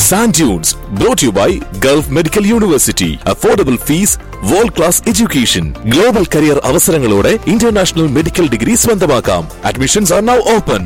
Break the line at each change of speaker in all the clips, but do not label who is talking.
Sand Dunes, brought to you by Gulf Medical University. Affordable fees, world class education. Global career അവസരങ്ങളോടെ international medical degree സ്വന്തമാക്കാം admissions are now open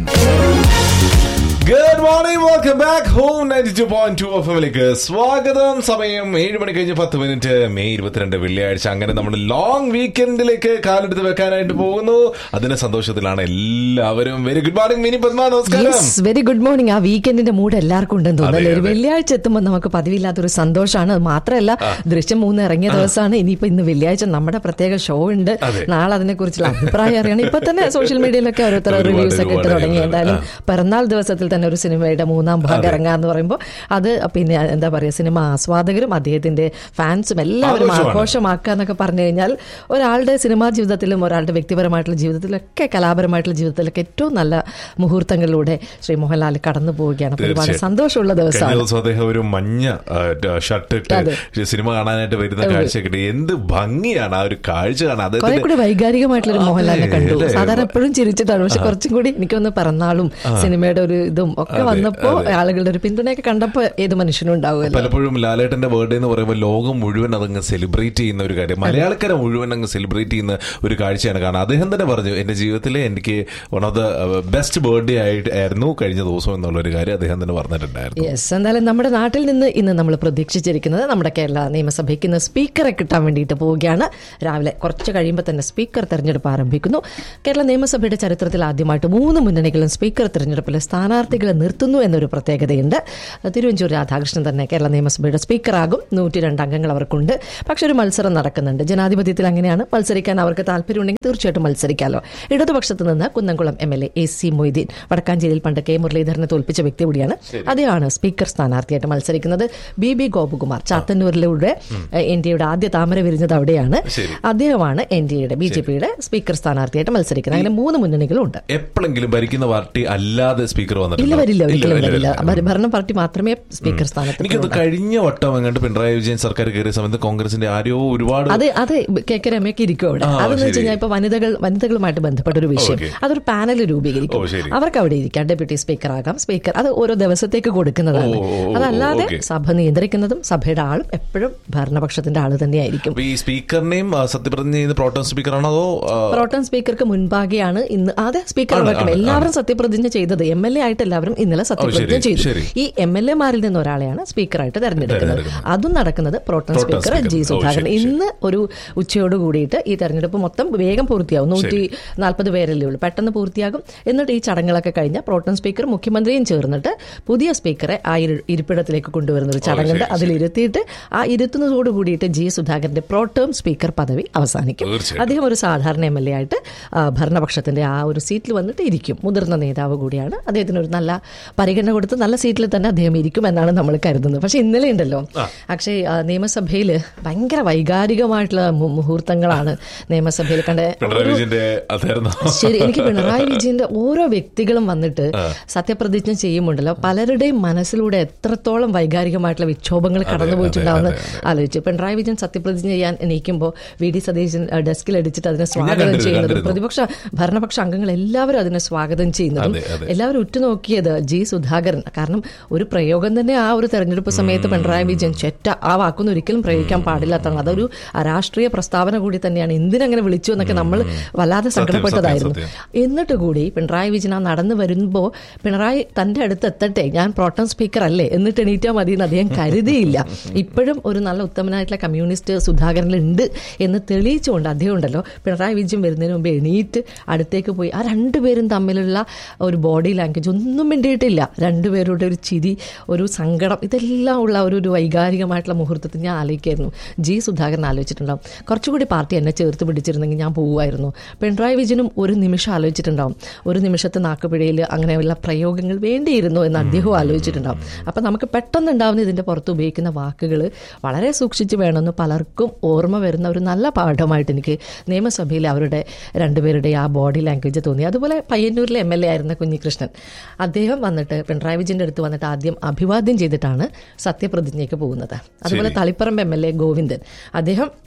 good morning welcome back home ninety two point two F എമ്മിലേക്ക് സ്വാഗതം സമയം ഏഴ് മണി കഴിഞ്ഞ് പത്ത് minute May ഇരുപത്തിരണ്ട് വെള്ളിയാഴ്ച അങ്ങനെ നമ്മൾ ലോങ് വീക്കെൻഡിലേക്ക് കാലെടുത്ത് വെക്കാനായിട്ട് പോകുന്നു അതിന്റെ സന്തോഷത്തിലാണ് എല്ലാവരും very good morning Mini Padma നമസ്കാരം
യെസ് വെരി ഗുഡ് മോർണിംഗ് ആ വീക്കെൻഡിന്റെ മൂഡ് എല്ലാവർക്കും ഉണ്ടെന്ന് തോന്നുന്നു
അതെ,
അല്ലേ? ഒരു
അതെ.
വെള്ളിയാഴ്ച എത്തുമ്പോൾ നമുക്ക് പതിവില്ലാത്തൊരു സന്തോഷമാണ് അത് മാത്രമല്ല ദൃശ്യം മൂന്ന് ഇറങ്ങിയ ദിവസമാണ് ഇനിയിപ്പോ ഇന്ന് വെള്ളിയാഴ്ച നമ്മുടെ പ്രത്യേക ഷോ ഉണ്ട്
അതെ.
നാളെ അതിനെ കുറിച്ചുള്ള അഭിപ്രായം അറിയണം ഇപ്പൊ തന്നെ സോഷ്യൽ മീഡിയയിലൊക്കെ ഓരോരുത്തർ
ഒരുപാട്,
റിവ്യൂസ് ഒക്കെ ഇട്ട്
ഒരുപാട്
തുടങ്ങി
കാര്യങ്ങൾ.
എന്തായാലും പിറന്നാൾ ദിവസത്തിൽ തന്നെ ഒരു സിനിമയുടെ മൂന്നാം ഭാഗം
അതെ.
ഇറങ്ങാന്ന് പറയുമ്പോൾ അത് പിന്നെ എന്താ പറയുക സിനിമ ആസ്വാദകരും അദ്ദേഹത്തിന്റെ ഫാൻസും എല്ലാവരും
ആഘോഷമാണ്.
ആഘോഷമാക്കുക എന്നൊക്കെ പറഞ്ഞു കഴിഞ്ഞാൽ ഒരാളുടെ സിനിമാ ജീവിതത്തിലും ഒരാളുടെ വ്യക്തിപരമായിട്ടുള്ള ജീവിതത്തിലൊക്കെ കലാപരമായിട്ടുള്ള ജീവിതത്തിലൊക്കെ ഏറ്റവും നല്ല മുഹൂർത്തങ്ങളിലൂടെ ശ്രീ മോഹൻലാൽ കടന്നു പോവുകയാണ് അപ്പോൾ ഒരുപാട്
തീർച്ചയായും.
സന്തോഷമുള്ള
കഴിഞ്ഞ
ദിവസമാണ്
ദിവസം അദ്ദേഹം ഒരു മഞ്ഞ ഷർട്ട്
അതെ.
ഇട്ട് സിനിമ കാണാനായിട്ട് വരുന്ന
അതെ.
കാഴ്ച കിട്ടി എന്ത് ഭംഗിയാണ് ആ ഒരു കാഴ്ച കാണാൻ
കുറെ
അദ്ദേഹത്തിന്റെ
കൂടി വൈകാരികമായിട്ടുള്ള ഒരു
അതെ,
മോഹൻലാലിനെ കണ്ടു
അല്ലേ?
സാധാരണ എപ്പോഴും ചിരിച്ചിട്ടാണ് പക്ഷെ കുറച്ചും കൂടി എനിക്കൊന്ന് പിറന്നാളും സിനിമയുടെ ഒരു ഇതും ഒക്കെ
അതെ,
വന്നപ്പോ
അതെ.
ആളുകളുടെ ഒരു പിന്തുണയൊക്കെ കണ്ടപ്പോ ഏത് മനുഷ്യനും ഉണ്ടാവുമല്ലോ
പലപ്പോഴും ലാലേട്ടന്റെ ബർത്ത്ഡേ എന്ന് പറയുമ്പോൾ ലോകം മുഴുവൻ അതങ്ങ് സെലിബ്രേറ്റ് ചെയ്യുന്ന ഒരു കാര്യം മലയാളക്കര മുഴുവൻ അങ്ങ് സെലിബ്രേറ്റ് ചെയ്യുന്ന ഒരു കാഴ്ചയാണ് കാരണം അദ്ദേഹം തന്നെ പറഞ്ഞു എന്റെ ജീവിതത്തിലെ എനിക്ക് one of the best birthday ആയിട്ട് ആയിരുന്നു കഴിഞ്ഞ ദിവസം എന്നുള്ള ഒരു കാര്യം അദ്ദേഹം തന്നെ പറഞ്ഞിട്ടുണ്ടായിരുന്നു
യെസ് എന്തായാലും നമ്മുടെ നാട്ടിൽ നിന്ന് ഇന്ന് നമ്മൾ പ്രതീക്ഷിച്ചിരിക്കുന്നത് നമ്മുടെ കേരള നിയമസഭയ്ക്ക് ഇന്ന് സ്പീക്കറെ കിട്ടാൻ വേണ്ടിയിട്ട് പോവുകയാണ് രാവിലെ കുറച്ച് കഴിയുമ്പോൾ തന്നെ സ്പീക്കർ തെരഞ്ഞെടുപ്പ് ആരംഭിക്കുന്നു കേരള നിയമസഭയുടെ ചരിത്രത്തിൽ ആദ്യമായിട്ട് മൂന്ന് മുന്നണികളും സ്പീക്കർ തെരഞ്ഞെടുപ്പിൽ സ്ഥാനാർത്ഥികളെ നിർത്തുന്നു എന്നൊരു പ്രത്യേകതയുണ്ട് തിരുവഞ്ചൂർ രാധാകൃഷ്ണൻ തന്നെ കേരള നിയമസഭയുടെ സ്പീക്കറാകും നൂറ്റി രണ്ട് അംഗങ്ങൾ അവർക്കുണ്ട് പക്ഷെ ഒരു മത്സരം നടക്കുന്നുണ്ട് ജനാധിപത്യത്തിൽ അങ്ങനെയാണ് മത്സരിക്കാൻ അവർക്ക് താല്പര്യമുണ്ടെങ്കിൽ തീർച്ചയായിട്ടും മത്സരിക്കാമല്ലോ ഇടതുപക്ഷത്ത് നിന്ന് Kunnamkulam M L A A C Moideen വടക്കാഞ്ചേരിയിൽ പണ്ട് കെ മുരളീധരനെ തോൽപ്പിച്ച വ്യക്തി കൂടിയാണ് അദ്ദേഹമാണ് സ്പീക്കർ സ്ഥാനാർത്ഥിയായിട്ട് മത്സരിക്കുന്നത് ബി ബി ഗോപകുമാർ ചാത്തന്നൂരിലൂടെ എൻ ഡി എയുടെ ആദ്യ താമര വിരിഞ്ഞത് അവിടെയാണ്
ശരി.
അദ്ദേഹമാണ് എൻ ഡി എയുടെ ബി ജെ പിയുടെ സ്പീക്കർ സ്ഥാനാർത്ഥിയായിട്ട് മത്സരിക്കുന്നത് അങ്ങനെ മൂന്ന് മുന്നണികളും ഉണ്ട്
എപ്പോഴെങ്കിലും ഭരിക്കുന്ന പാർട്ടി അല്ലാതെ സ്പീക്കർ
ഇല്ല
വന്നിട്ടില്ല
വരില്ല ഒരിക്കലും വരില്ല ഭര- ഭരണ പാർട്ടി മാത്രമേ സ്പീക്കർ സ്ഥാനത്ത്
എനിക്കത് കഴിഞ്ഞ വട്ടം എങ്ങാണ്ട് പിണറായി വിജയൻ സർക്കാർ കയറിയ സമയത്ത് കോൺഗ്രസിന്റെ ആരോ ഒരുപാട്
അത് അത് കെ കെ രമയ്ക്ക് ഇരിക്കും അവിടെ
ആ,
അതെന്ന്
ശരി.
വെച്ച് കഴിഞ്ഞാൽ ഇപ്പൊ വനിതകൾ വനിതകളുമായിട്ട് ബന്ധപ്പെട്ട ഒരു വിഷയം
ഓക്കേ.
അതൊരു പാനൽ രൂപീകരിക്കും
ഓ, ശരി.
അവർക്ക് അവിടെ ഇരിക്കാം ഡെപ്യൂട്ടി സ്പീക്കർ ആകാം സ്പീക്കർ അത് ഓരോ ദിവസത്തേക്ക് കൊടുക്കുന്നതാണ്
ഓ, ഓ, ഓ,
അതല്ലാതെ
ഓക്കേ.
സഭ നിയന്ത്രിക്കുന്നതും സഭയുടെ ആളും എപ്പോഴും ഭരണപക്ഷത്തിന്റെ ആള് തന്നെയായിരിക്കും
അപ്പൊ ഈ സ്പീക്കറിനെയും ആ, സത്യപ്രതിജ്ഞ ചെയ്യുന്ന പ്രോട്ടോൺ സ്പീക്കറാണോ അതോ ആ,
പ്രോട്ടോൺ സ്പീക്കർക്ക് മുൻപാകെയാണ് ഇന്ന് അതെ സ്പീക്കർ
ആണ്,
വെക്കണം
ആണ്,
എല്ലാവരും സത്യപ്രതിജ്ഞ ചെയ്തത് എം എൽ എ ആയിട്ട് എല്ലാവരും ഇന്നലെ സത്യപ്രതിജ്ഞ
ശരി,
ചെയ്തു
ശരി.
ഈ എം എൽ എമാരിൽ നിന്ന് ഒരാളെയാണ് സ്പീക്കറായിട്ട് തെരഞ്ഞെടുക്കുന്നത്
തെരഞ്ഞെടുക്കുന്നത്.
അതും നടക്കുന്നത് protem
protem
speaker
speaker.
G
ഓ,
സുധാകരൻ
ശരി, ശരി.
ഇന്ന് ഒരു ഉച്ചയോട് കൂടിയിട്ട് ഈ തെരഞ്ഞെടുപ്പ് മൊത്തം വേഗം പൂർത്തിയാവും നൂറ്റി നാൽപ്പത് പേരല്ലേ ഉള്ളൂ പെട്ടെന്ന് പൂർത്തിയാകും എന്നിട്ട് ഈ ചടങ്ങുകളൊക്കെ കഴിഞ്ഞ പ്രോട്ടോൺ സ്പീക്കർ മുഖ്യമന്ത്രിയും ചേർന്നിട്ട് പുതിയ സ്പീക്കറെ ആ ഇരു- ഇരിപ്പിടത്തിലേക്ക് കൊണ്ടുവരുന്ന ഒരു ചടങ്ങുണ്ട്
ശരി,
അതിൽ ഇരുത്തിയിട്ട് ആ ഇരുത്തുന്നതോട് കൂടിയിട്ട് ജി സുധാകരന്റെ പ്രോട്ടേം സ്പീക്കർ പദവി അവസാനിക്കും
തീർച്ചയായിട്ടും.
അദ്ദേഹം ഒരു സാധാരണ എം എൽ എ ആയിട്ട് ആ, ഭരണപക്ഷത്തിന്റെ ആ ഒരു സീറ്റിൽ വന്നിട്ട് ഇരിക്കും മുതിർന്ന നേതാവ് കൂടിയാണ് അദ്ദേഹത്തിന് ഒരു നല്ല പരിഗണന കൊടുത്ത് നല്ല സീറ്റിൽ തന്നെ അദ്ദേഹം ഇരിക്കും എന്നാണ് നമ്മൾ കരുതുന്നത് പക്ഷെ ഇന്നലെ ഉണ്ടല്ലോ പക്ഷേ നിയമസഭയിൽ ഭയങ്കര വൈകാരികമായിട്ടുള്ള മു- മുഹൂർത്തങ്ങളാണ് നിയമസഭയിൽ കണ്ട
പിണറായി വിജയന്റെ അതായിരുന്നു
ശരി എനിക്ക് പിണറായി വിജയന്റെ ഓരോ വ്യക്തികളും വന്നിട്ട് സത്യപ്രതിജ്ഞ ചെയ്യുമുണ്ടല്ലോ പലരുടെയും മനസ്സിലൂടെ എത്രത്തോളം വൈകാരികമായിട്ടുള്ള വിക്ഷോഭങ്ങൾ കടന്നു പോയിട്ടുണ്ടാവുമെന്ന് ആലോചിച്ചു പിണറായി വിജയൻ സത്യപ്രതിജ്ഞ ചെയ്യാൻ എണീക്കുമ്പോൾ വി ഡി സതീശൻ അഹ്, ഡെസ്കിൽ അടിച്ചിട്ട് അതിനെ സ്വാഗതം
കണ്ടിരുന്നു,
ചെയ്യുന്നതും
കണ്ടിരുന്നു.
പ്രതിപക്ഷ ഭരണപക്ഷ അംഗങ്ങൾ എല്ലാവരും അതിനെ സ്വാഗതം ചെയ്യുന്നതും
അതെ, അതെ.
എല്ലാവരും ഉറ്റുനോക്കിയത് ജി സുധാകരൻ കാരണം ഒരു പ്രയോഗം തന്നെ ആ ഒരു തെരഞ്ഞെടുപ്പ് സമയത്ത് പിണറായി വിജയൻ ചെറ്റ ആ വാക്കൊന്നും ഒരിക്കലും പ്രയോഗിക്കാൻ പാടില്ലാത്തതാണ് അതൊരു രാഷ്ട്രീയ പ്രസ്താവന കൂടി തന്നെയാണ് എന്തിനങ്ങനെ വിളിച്ചു എന്നൊക്കെ നമ്മൾ വല്ലാതെ സങ്കടപ്പെട്ടതായിരുന്നു
സത്യം.
എന്നിട്ട് കൂടി പിണറായി വിജയൻ ആ നടന്നു വരുമ്പോൾ പിണറായി തന്റെ അടുത്ത് എത്തട്ടെ ഞാൻ പ്രോട്ടം സ്പീക്കർ അല്ലേ എന്നിട്ട് എണീറ്റാൽ മതി എന്ന് അദ്ദേഹം കരുതിയില്ല ഇപ്പോഴും ഒരു നല്ല ഉത്തമനായിട്ടുള്ള കമ്മ്യൂണിസ്റ്റ് സുധാകരനിലുണ്ട് എന്ന് തെളിയിച്ചുകൊണ്ട് അദ്ദേഹം ഉണ്ടല്ലോ പിണറായി വിജയൻ വരുന്നതിന് മുമ്പ് എണീറ്റ് അടുത്തേക്ക് പോയി ആ രണ്ടുപേരും തമ്മിലുള്ള ഒരു ബോഡി ലാംഗ്വേജ് ഒന്നും വേണ്ടിയിട്ടില്ല രണ്ടുപേരുടെ ഒരു ചിരി ഒരു സങ്കടം ഇതെല്ലാം ഉള്ള ഒരു ഒരു വൈകാരികമായിട്ടുള്ള മുഹൂർത്തത്തിൽ ഞാൻ ആലോചിക്കായിരുന്നു ജി സുധാകരൻ ആലോചിച്ചിട്ടുണ്ടാവും കുറച്ചുകൂടി പാർട്ടി എന്നെ ചേർത്ത് പിടിച്ചിരുന്നെങ്കിൽ ഞാൻ പോവുമായിരുന്നു പിണറായി വിജയനും ഒരു നിമിഷം ആലോചിച്ചിട്ടുണ്ടാവും ഒരു നിമിഷത്തെ നാക്കുപിഴയിൽ അങ്ങനെയുള്ള പ്രയോഗങ്ങൾ വേണ്ടിയിരുന്നു എന്ന് അദ്ദേഹവും ആലോചിച്ചിട്ടുണ്ടാവും അപ്പം നമുക്ക് പെട്ടെന്നുണ്ടാവുന്ന ഇതിൻ്റെ പുറത്ത് ഉപയോഗിക്കുന്ന വാക്കുകൾ വളരെ സൂക്ഷിച്ച് വേണമെന്ന് പലർക്കും ഓർമ്മ വരുന്ന ഒരു നല്ല പാഠമായിട്ട് എനിക്ക് നിയമസഭയിൽ അവരുടെ രണ്ടുപേരുടെ ആ ബോഡി ലാംഗ്വേജ് തോന്നി അതുപോലെ പയ്യന്നൂരിലെ എം എൽ എ ആയിരുന്ന കുഞ്ഞികൃഷ്ണൻ അദ്ദേഹം വന്നിട്ട് പിണറായി വിജയന്റെ അടുത്ത് വന്നിട്ട് ആദ്യം അഭിവാദ്യം ചെയ്തിട്ടാണ് സത്യപ്രതിജ്ഞയ്ക്ക് പോകുന്നത് അതുപോലെ Taliparamba M L A Govindan അദ്ദേഹം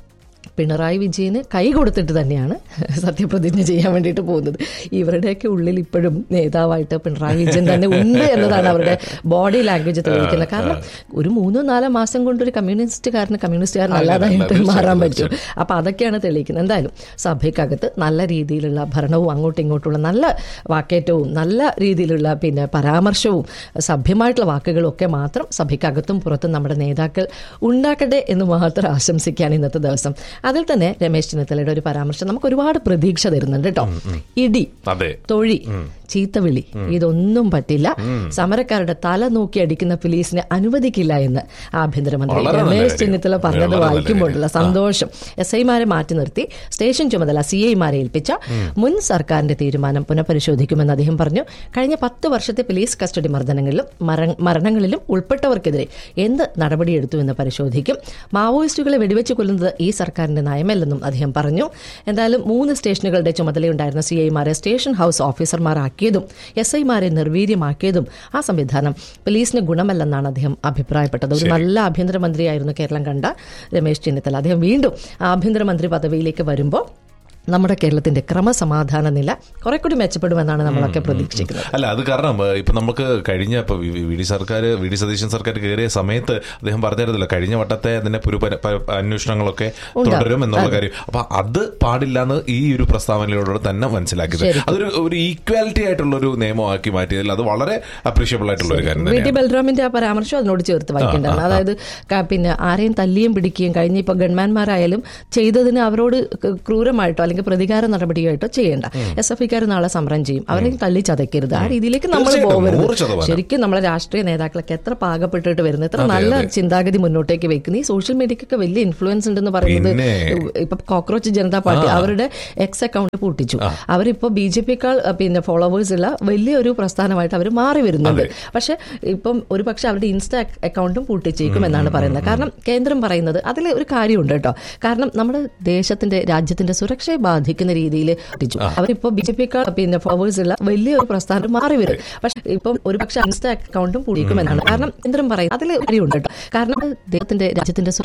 പിണറായി വിജയന് കൈ കൊടുത്തിട്ട് തന്നെയാണ് സത്യപ്രതിജ്ഞ ചെയ്യാൻ വേണ്ടിയിട്ട് പോകുന്നത് ഇവരുടെയൊക്കെ ഉള്ളിൽ ഇപ്പോഴും നേതാവായിട്ട് പിണറായി വിജയൻ തന്നെ ഉണ്ട് എന്നതാണ് അവരുടെ ബോഡി ലാംഗ്വേജ് തെളിയിക്കുന്നത് കാരണം ഒരു മൂന്നോ നാലോ മാസം കൊണ്ട് ഒരു കമ്മ്യൂണിസ്റ്റുകാരന് കമ്മ്യൂണിസ്റ്റുകാരൻ അല്ലാതായിട്ട് മാറാൻ പറ്റും അപ്പൊ അതൊക്കെയാണ് തെളിയിക്കുന്നത് എന്തായാലും സഭയ്ക്കകത്ത് നല്ല രീതിയിലുള്ള ഭരണവും അങ്ങോട്ടും ഇങ്ങോട്ടുള്ള നല്ല വാക്കേറ്റവും നല്ല രീതിയിലുള്ള പിന്നെ പരാമർശവും സഭ്യമായിട്ടുള്ള വാക്കുകളും ഒക്കെ മാത്രം സഭയ്ക്കകത്തും പുറത്തും നമ്മുടെ നേതാക്കൾ ഉണ്ടാക്കട്ടെ എന്ന് മാത്രം ആശംസിക്കുകയാണ് ഇന്നത്തെ ദിവസം അതിൽ തന്നെ രമേശ് ചെന്നിത്തലയുടെ ഒരു പരാമർശം നമുക്ക് ഒരുപാട് പ്രതീക്ഷ തരുന്നുണ്ട് കേട്ടോ ഇടി
അതെ
തൊഴി ചീത്തവിളി ഇതൊന്നും പറ്റില്ല സമരക്കാരുടെ തല നോക്കി അടിക്കുന്ന പോലീസിനെ അനുവദിക്കില്ല എന്ന് ആഭ്യന്തരമന്ത്രി
വളരെ നല്ല
രമേശ്
കാര്യം.
ചെന്നിത്തല പറഞ്ഞത്
വളരെ നല്ല
വായിക്കുമ്പോഴുള്ള സന്തോഷം എസ് ഐമാരെ മാറ്റി നിർത്തി സ്റ്റേഷൻ ചുമതല സി ഐമാരെ ഏൽപ്പിച്ച മുൻ സർക്കാരിന്റെ തീരുമാനം പുനഃപരിശോധിക്കുമെന്ന് അദ്ദേഹം പറഞ്ഞു കഴിഞ്ഞ പത്ത് വർഷത്തെ പോലീസ് കസ്റ്റഡി മർദ്ദനങ്ങളിലും മര- മരണങ്ങളിലും ഉൾപ്പെട്ടവർക്കെതിരെ എന്ത് നടപടിയെടുത്തു എന്ന് പരിശോധിക്കും മാവോയിസ്റ്റുകളെ വെടിവെച്ച് കൊല്ലുന്നത് ഈ സർക്കാരിന്റെ നയമല്ലെന്നും അദ്ദേഹം പറഞ്ഞു എന്തായാലും മൂന്ന് സ്റ്റേഷനുകളുടെ ചുമതലയുണ്ടായിരുന്ന സി ഐമാരെ സ്റ്റേഷൻ ഹൌസ് ഓഫീസർമാരാക്കിയതും എസ് ഐമാരെ നിർവീര്യമാക്കിയതും ആ സംവിധാനം പോലീസിന് ഗുണമല്ലെന്നാണ് അദ്ദേഹം അഭിപ്രായപ്പെട്ടത് ഒരു നല്ല ആഭ്യന്തരമന്ത്രിയായിരുന്നു കേരളം കണ്ട രമേശ് ചെന്നിത്തല അദ്ദേഹം വീണ്ടും ആഭ്യന്തരമന്ത്രി പദവിയിലേക്ക് വരുമ്പോൾ നമ്മുടെ കേരളത്തിന്റെ ക്രമസമാധാന നില കുറെ കൂടി മെച്ചപ്പെടുമെന്നാണ് നമ്മളൊക്കെ പ്രതീക്ഷിക്കുന്നത്
അല്ല അത് കാരണം ഏഹ്, ഇപ്പൊ നമുക്ക് കഴിഞ്ഞ ഇപ്പൊ വി- വി ഡി സർക്കാർ വി ഡി സതീശൻ സർക്കാർ കയറിയ സമയത്ത് അദ്ദേഹം പറഞ്ഞിരുന്നില്ല കഴിഞ്ഞ വട്ടത്തെ അതിന്റെ ഒരു പര- പ- അന്വേഷണങ്ങളൊക്കെ തുടരും എന്നുള്ള കാര്യം അപ്പൊ അത് പാടില്ലെന്ന് ഈ ഒരു പ്രസ്താവനയിലൂടെ തന്നെ മനസ്സിലാക്കിയത്
ശരിക്കും.
അതൊരു ഒരു ഈക്വാലിറ്റി ആയിട്ടുള്ള ഒരു നിയമമാക്കി മാറ്റിയതിൽ അത് വളരെ അപ്രീഷിയബിൾ ആയിട്ടുള്ള ഒരു കാര്യം
വി ടി
തന്നെയാണ്
ബൽറാമിന്റെ ആ പരാമർശം അതിനോട് ചേർത്ത് വായിക്കേണ്ടതാണ് അതായത് ക- പിന്നെ ആരെയും തല്ലിയും പിടിക്കുകയും കഴിഞ്ഞ ഇപ്പൊ ഗൺമാൻമാരായാലും ചെയ്തതിന് അവരോട് ക- ക്രൂരമായിട്ടോ അല്ലെങ്കിൽ പ്രതികാര നടപടിയായിട്ടോ ചെയ്യേണ്ട എസ് എഫ് ഇക്കാർ നാളെ സമരം ചെയ്യും അവരെയും തല്ലി ചതയ്ക്കരുത് ആ രീതിയിലേക്ക് നമ്മൾ
തീർച്ചയായിട്ടും, നൂറ്
പോകരുത്
ശതമാനം.
ശരിക്കും നമ്മളെ രാഷ്ട്രീയ നേതാക്കളൊക്കെ എത്ര പാകപ്പെട്ടിട്ട് വരുന്നത് എത്ര നല്ല ചിന്താഗതി മുന്നോട്ടേക്ക് വെക്കുന്നു ഈ സോഷ്യൽ മീഡിയക്കൊക്കെ വലിയ ഇൻഫ്ലുവൻസ് ഉണ്ടെന്ന് പറയുന്നത്
പിന്നെ.
ഇപ്പൊ കോക്രോച്ച് ജനതാ പാർട്ടി അവരുടെ എക്സ് അക്കൗണ്ട് പൂട്ടിച്ചു അവരിപ്പോ ബി ജെ പിക്കാൾ പിന്നെ ഫോളോവേഴ്സ് ഉള്ള വലിയൊരു പ്രസ്ഥാനമായിട്ട് അവർ മാറി വരുന്നുണ്ട് പക്ഷെ ഇപ്പം ഒരു പക്ഷെ അവരുടെ ഇൻസ്റ്റാ അക്കൗണ്ടും പൂട്ടിച്ചേക്കും എന്നാണ് പറയുന്നത് കാരണം കേന്ദ്രം പറയുന്നത് അതിൽ ഒരു കാര്യമുണ്ട് കേട്ടോ കാരണം നമ്മുടെ ദേശത്തിന്റെ രാജ്യത്തിന്റെ സുരക്ഷയെ ബാധിക്കുന്ന രീതിയിൽ പൂട്ടിച്ചു അവരിപ്പോ ബി ജെ പിക്കാൾ പിന്നെ ഫോളോവേഴ്സ് ഉള്ള വലിയൊരു പ്രസ്ഥാനം മാറി വരും പക്ഷെ ഇപ്പം ഒരു പക്ഷെ ഇൻസ്റ്റാ അക്കൗണ്ടും പൂട്ടിക്കും എന്നാണ് കാരണം കേന്ദ്രം പറയുന്നത് അതിൽ ഒരു കാര്യമുണ്ട് കേട്ടോ കാരണം ദേശത്തിന്റെ രാജ്യത്തിന്റെ